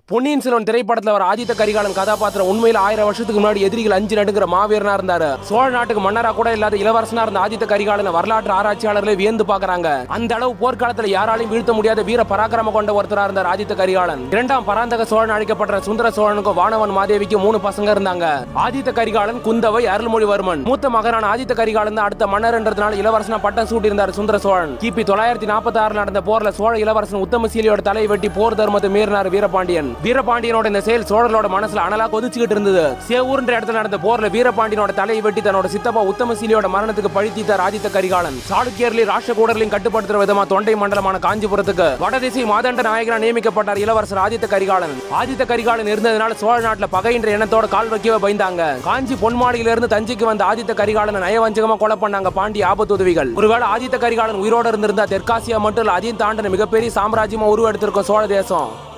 பொன்னியின் செல்வன் திரைப்படத்துல வர ஆதித்த கரிகாலன் கதாபாத்திரம் உண்மையில ஆயிரம் வருஷத்துக்கு முன்னாடி எதிரிகள் அஞ்சு நடுங்கிற மாவீரனா இருந்தாரு சோழ நாட்டுக்கு மன்னரா கூட இல்லாத இளவரசனா இருந்த ஆதித்த கரிகாலன் வரலாற்று ஆராய்ச்சியாளர்களே வியந்து பாக்குறாங்க அந்த அளவு போர்க்காலத்துல யாராலையும் வீழ்த்த முடியாத வீர பராக்கிரம கொண்ட ஒருத்தரா இருந்தார் ஆதித்த கரிகாலன் இரண்டாம் பராந்தக சோழன் அழைக்கப்பட்ட சுந்தர சோழனுக்கும் வானவன் மாதேவிக்கும் மூணு பசங்க இருந்தாங்க ஆதித்த கரிகாலன் குந்தவை அருள்மொழிவர்மன் மூத்த மகனான ஆதித்த கரிகாலன் தான் அடுத்த மன்னர்ன்றதுனால இளவரசனா பட்டம் சூட்டியிருந்தார் சுந்தர சோழன் கிபி தொள்ளாயிரத்தி நாற்பத்தி ஆறு நடந்த போர்ல சோழ இளவரசன் உத்தமசீலியோட தலையை வெட்டி போர் தர்மத்தை மீறினார் வீரபாண்டியன் வீரபாண்டியனோட இந்த செயல் சோழர்களோட மனசுல அனலா கொதிச்சுக்கிட்டு இருந்தது சேவூர்ன்ற இடத்துல நடந்த போர்ல வீரபாண்டியனோட தலையை வெட்டி தன்னோட சித்தப்பா உத்தமசீலியோட மரணத்துக்கு பழித்தீத்தார் ஆதித்த கரிகாலன் சாளுக்கியர்களையும் ராஷ்டிரகூடர்களையும் கட்டுப்படுத்துற விதமா தொண்டை மண்டலமான காஞ்சிபுரத்துக்கு வடதிசை மாதண்ட நாயகரா நியமிக்கப்பட்டார் இளவரசர் ஆதித்த கரிகாலன் ஆதித்த கரிகாலன் இருந்ததுனால சோழ நாட்டுல பகைன்ற எண்ணத்தோட கால் வைக்கவே பயந்தாங்க காஞ்சி பொன்மாடியில இருந்து தஞ்சைக்கு வந்த ஆதித்த கரிகாலனை நயவஞ்சகமா கொலை பண்ணாங்க பாண்டிய ஆபத்து உதவிகள் ஒருவேளை ஆதித்த கரிகாலன் உயிரோட இருந்திருந்தா தெற்காசியா மட்டும் இல்ல அதையும் தாண்டின மிகப்பெரிய சாம்ராஜ்யமா உருவெடுத்திருக்கும் சோழ தேசம்